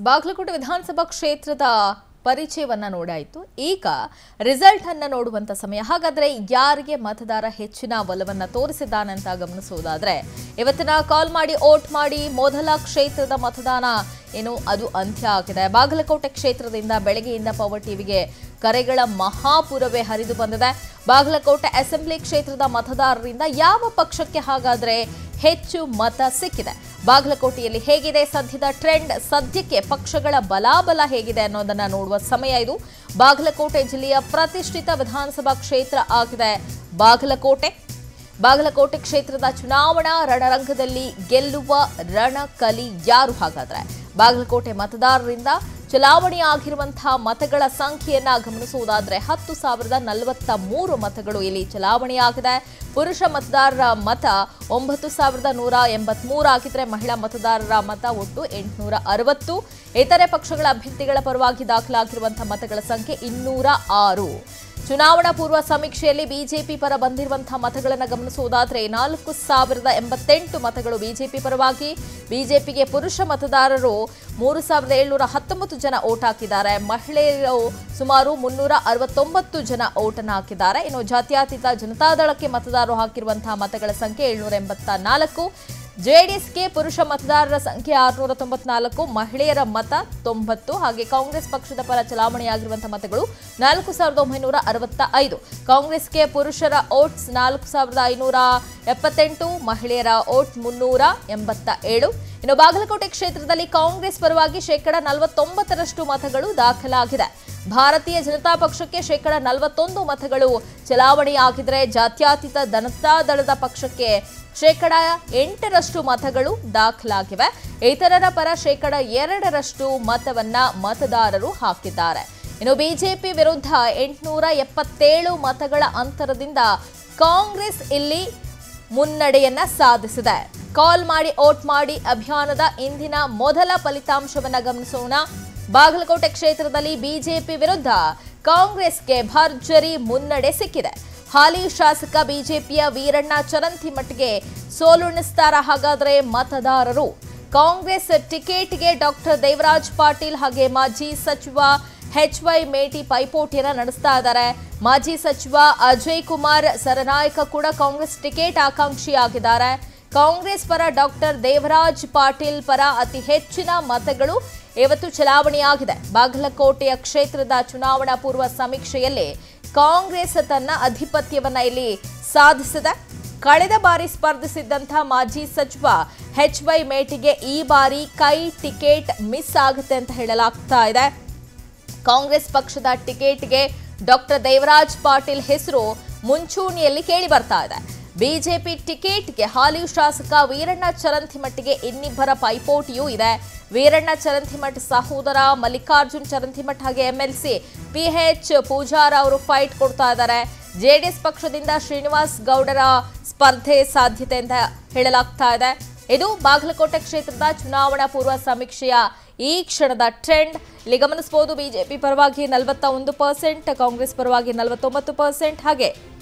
ಬಾಗಲಕೋಟೆ ವಿಧಾನಸಭಾ ಕ್ಷೇತ್ರದ ಪರಿಚಯವನ್ನ ನೋಡಾಯಿತು ಈಗ ರಿಸಲ್ಟ್ ಅನ್ನ ನೋಡುವಂತ ಸಮಯ ಹಾಗಾದ್ರೆ ಯಾರಿಗೆ ಮತದಾರ ಹೆಚ್ಚಿನ ಒಲವನ್ನ ತೋರಿಸಿದ್ದಾನೆ ಅಂತ ಗಮನಿಸುವುದಾದ್ರೆ ಇವತ್ತಿನ ಕಾಲ್ ಮಾಡಿ ಓಟ್ ಮಾಡಿ ಮೊದಲ ಕ್ಷೇತ್ರದ ಮತದಾನ ಏನು ಅದು ಅಂತ್ಯ ಆಗಿದೆ ಬಾಗಲಕೋಟೆ ಕ್ಷೇತ್ರದಿಂದ ಬೆಳಗ್ಗೆಯಿಂದ ಪವರ್ ಟಿವಿಗೆ ಕರೆಗಳ ಮಹಾಪುರವೇ ಹರಿದು ಬಂದಿದೆ ಬಾಗಲಕೋಟೆ ಅಸೆಂಬ್ಲಿ ಕ್ಷೇತ್ರದ ಮತದಾರರಿಂದ ಯಾವ ಪಕ್ಷಕ್ಕೆ ಹಾಗಾದ್ರೆ ಹೆಚ್ಚು ಮತ ಸಿಕ್ಕಿದೆ ಬಾಗಲಕೋಟೆಯಲ್ಲಿ ಹೇಗಿದೆ ಸದ್ಯದ ಟ್ರೆಂಡ್ ಸದ್ಯಕ್ಕೆ ಪಕ್ಷಗಳ ಬಲಾಬಲ ಹೇಗಿದೆ ಅನ್ನೋದನ್ನ ನೋಡುವ ಸಮಯ ಇದು ಬಾಗಲಕೋಟೆ ಜಿಲ್ಲೆಯ ಪ್ರತಿಷ್ಠಿತ ವಿಧಾನಸಭಾ ಕ್ಷೇತ್ರ ಆಗಿದೆ ಬಾಗಲಕೋಟೆ ಬಾಗಲಕೋಟೆ ಕ್ಷೇತ್ರದ ಚುನಾವಣಾ ರಣರಂಗದಲ್ಲಿ ಗೆಲ್ಲುವ ರಣಕಲಿ ಯಾರು ಹಾಗಾದ್ರೆ ಬಾಗಲಕೋಟೆ ಮತದಾರರಿಂದ ಚಲಾವಣೆಯಾಗಿರುವಂತಹ ಮತಗಳ ಸಂಖ್ಯೆಯನ್ನ ಗಮನಿಸುವುದಾದ್ರೆ ಹತ್ತು ಸಾವಿರದ ನಲವತ್ತ ಮೂರು ಮತಗಳು ಇಲ್ಲಿ ಚಲಾವಣೆಯಾಗಿದೆ ಪುರುಷ ಮತದಾರರ ಮತ ಒಂಬತ್ತು ಸಾವಿರದ ನೂರ ಎಂಬತ್ಮೂರು ಆಗಿದ್ರೆ ಮಹಿಳಾ ಮತದಾರರ ಮತ ಒಟ್ಟು ಎಂಟುನೂರ ಅರವತ್ತು ಇತರೆ ಪಕ್ಷಗಳ ಅಭ್ಯರ್ಥಿಗಳ ಪರವಾಗಿ ದಾಖಲಾಗಿರುವಂತಹ ಮತಗಳ ಸಂಖ್ಯೆ ಇನ್ನೂರ ಆರು ಚುನಾವಣಾ ಪೂರ್ವ ಸಮೀಕ್ಷೆಯಲ್ಲಿ ಬಿಜೆಪಿ ಪರ ಬಂದಿರುವಂತಹ ಮತಗಳನ್ನು ಗಮನಿಸುವುದಾದ್ರೆ ನಾಲ್ಕು ಸಾವಿರದ ಎಂಬತ್ತೆಂಟು ಮತಗಳು ಬಿಜೆಪಿ ಪರವಾಗಿ ಬಿಜೆಪಿಗೆ ಪುರುಷ ಮತದಾರರು ಮೂರು ಸಾವಿರದ ಏಳ್ನೂರ ಹತ್ತೊಂಬತ್ತು ಜನ ಓಟ್ ಹಾಕಿದ್ದಾರೆ ಮಹಿಳೆಯರು ಸುಮಾರು ಮುನ್ನೂರ ಅರವತ್ತೊಂಬತ್ತು ಜನ ಓಟನ್ನು ಹಾಕಿದ್ದಾರೆ ಇನ್ನು ಜಾತ್ಯತೀತ ಜನತಾದಳಕ್ಕೆ ಮತದಾರರು ಹಾಕಿರುವಂತಹ ಮತಗಳ ಸಂಖ್ಯೆ ಏಳ್ನೂರ ಎಂಬತ್ತ ನಾಲ್ಕು ಜೆಡಿಎಸ್ಗೆ ಪುರುಷ ಮತದಾರರ ಸಂಖ್ಯೆ ಆರುನೂರ ತೊಂಬತ್ನಾಲ್ಕು ಮಹಿಳೆಯರ ಮತ ತೊಂಬತ್ತು ಹಾಗೆ ಕಾಂಗ್ರೆಸ್ ಪಕ್ಷದ ಪರ ಚಲಾವಣೆಯಾಗಿರುವಂತಹ ಮತಗಳು ನಾಲ್ಕು ಸಾವಿರದ ಒಂಬೈನೂರ ಅರವತ್ತ ಐದು ಕಾಂಗ್ರೆಸ್ಗೆ ಪುರುಷರ ಓಟ್ಸ್ ನಾಲ್ಕು ಸಾವಿರದ ಐನೂರ ಎಪ್ಪತ್ತೆಂಟು ಮಹಿಳೆಯರ ಓಟ್ ಮುನ್ನೂರ ಎಂಬತ್ತ ಏಳು ಇನ್ನು ಬಾಗಲಕೋಟೆ ಕ್ಷೇತ್ರದಲ್ಲಿ ಕಾಂಗ್ರೆಸ್ ಪರವಾಗಿ ಶೇಕಡ ನಲವತ್ತೊಂಬತ್ತರಷ್ಟು ಮತಗಳು ದಾಖಲಾಗಿದೆ ಭಾರತೀಯ ಜನತಾ ಪಕ್ಷಕ್ಕೆ ಶೇಕಡ ನಲವತ್ತೊಂದು ಮತಗಳು ಚಲಾವಣೆಯಾಗಿದ್ರೆ ಜಾತ್ಯತೀತ ಜನತಾದಳದ ಪಕ್ಷಕ್ಕೆ ಶೇಕಡ ಎಂಟರಷ್ಟು ಮತಗಳು ದಾಖಲಾಗಿವೆ ಇತರರ ಪರ ಶೇಕಡ ಎರಡರಷ್ಟು ಮತವನ್ನ ಮತದಾರರು ಹಾಕಿದ್ದಾರೆ ಇನ್ನು ಬಿಜೆಪಿ ವಿರುದ್ಧ ಎಂಟುನೂರ ಎಪ್ಪತ್ತೇಳು ಮತಗಳ ಅಂತರದಿಂದ ಕಾಂಗ್ರೆಸ್ ಇಲ್ಲಿ ಮುನ್ನಡೆಯನ್ನ ಸಾಧಿಸಿದೆ ಕಾಲ್ ಮಾಡಿ ಓಟ್ ಮಾಡಿ ಅಭಿಯಾನದ ಇಂದಿನ ಮೊದಲ ಫಲಿತಾಂಶವನ್ನ ಗಮನಿಸೋಣ ಬಾಗಲಕೋಟೆ ಕ್ಷೇತ್ರದಲ್ಲಿ ಬಿಜೆಪಿ ವಿರುದ್ಧ ಕಾಂಗ್ರೆಸ್ಗೆ ಭರ್ಜರಿ ಮುನ್ನಡೆ ಸಿಕ್ಕಿದೆ ಹಾಲಿ ಶಾಸಕ ಬಿಜೆಪಿಯ ವೀರಣ್ಣ ಚರಂತಿಮಠ್ಗೆ ಸೋಲುಣಿಸ್ತಾರ ಹಾಗಾದ್ರೆ ಮತದಾರರು ಕಾಂಗ್ರೆಸ್ ಟಿಕೆಟ್ಗೆ ಡಾಕ್ಟರ್ ದೇವರಾಜ್ ಪಾಟೀಲ್ ಹಾಗೆ ಮಾಜಿ ಸಚಿವ ಎಚ್ ವೈ ಮೇಟಿ ಪೈಪೋಟಿಯನ್ನ ನಡೆಸ್ತಾ ಇದ್ದಾರೆ ಮಾಜಿ ಸಚಿವ ಅಜಯ್ ಕುಮಾರ್ ಸರನಾಯಕ ಕೂಡ ಕಾಂಗ್ರೆಸ್ ಟಿಕೆಟ್ ಆಕಾಂಕ್ಷಿಯಾಗಿದ್ದಾರೆ ಕಾಂಗ್ರೆಸ್ ಪರ ಡಾಕ್ಟರ್ ದೇವರಾಜ್ ಪಾಟೀಲ್ ಪರ ಅತಿ ಹೆಚ್ಚಿನ ಮತಗಳು ಇವತ್ತು ಚಲಾವಣೆಯಾಗಿದೆ ಬಾಗಲಕೋಟೆಯ ಕ್ಷೇತ್ರದ ಚುನಾವಣಾ ಪೂರ್ವ ಸಮೀಕ್ಷೆಯಲ್ಲಿ ಕಾಂಗ್ರೆಸ್ ತನ್ನ ಅಧಿಪತ್ಯವನ್ನ ಇಲ್ಲಿ ಸಾಧಿಸಿದೆ ಕಳೆದ ಬಾರಿ ಸ್ಪರ್ಧಿಸಿದ್ದಂಥ ಮಾಜಿ ಸಚಿವ ಎಚ್ ವೈ ಮೇಟಿಗೆ ಈ ಬಾರಿ ಕೈ ಟಿಕೆಟ್ ಮಿಸ್ ಆಗುತ್ತೆ ಅಂತ ಹೇಳಲಾಗ್ತಾ ಇದೆ ಕಾಂಗ್ರೆಸ್ ಪಕ್ಷದ ಟಿಕೆಟ್ಗೆ ಡಾಕ್ಟರ್ ದೇವರಾಜ್ ಪಾಟೀಲ್ ಹೆಸರು ಮುಂಚೂಣಿಯಲ್ಲಿ ಕೇಳಿ ಬರ್ತಾ ಇದೆ ಬಿಜೆಪಿ ಟಿಕೆಟ್ಗೆ ಹಾಲಿ ಶಾಸಕ ವೀರಣ್ಣ ಚರಂತಿಮಠ್ಗೆ ಇನ್ನಿಬ್ಬರ ಪೈಪೋಟಿಯೂ ಇದೆ ವೀರಣ್ಣ ಚರಂತಿಮಠ್ ಸಹೋದರ ಮಲ್ಲಿಕಾರ್ಜುನ್ ಚರಂತಿಮಠ್ ಹಾಗೆ ಎಂಎಲ್ಸಿ ಪಿಎಚ್ ಪೂಜಾರ ಅವರು ಫೈಟ್ ಕೊಡ್ತಾ ಇದ್ದಾರೆ ಜೆಡಿಎಸ್ ಪಕ್ಷದಿಂದ ಶ್ರೀನಿವಾಸ್ ಗೌಡರ ಸ್ಪರ್ಧೆ ಸಾಧ್ಯತೆ ಅಂತ ಹೇಳಲಾಗ್ತಾ ಇದೆ ಇದು ಬಾಗಲಕೋಟೆ ಕ್ಷೇತ್ರದ ಚುನಾವಣಾ ಪೂರ್ವ ಸಮೀಕ್ಷೆಯ ಈ ಕ್ಷಣದ ಟ್ರೆಂಡ್ ಇಲ್ಲಿ ಗಮನಿಸಬಹುದು ಬಿಜೆಪಿ ಪರವಾಗಿ ನಲವತ್ತ ಒಂದು ಪರ್ಸೆಂಟ್ ಕಾಂಗ್ರೆಸ್ ಪರವಾಗಿ ನಲವತ್ತೊಂಬತ್ತು ಪರ್ಸೆಂಟ್ ಹಾಗೆ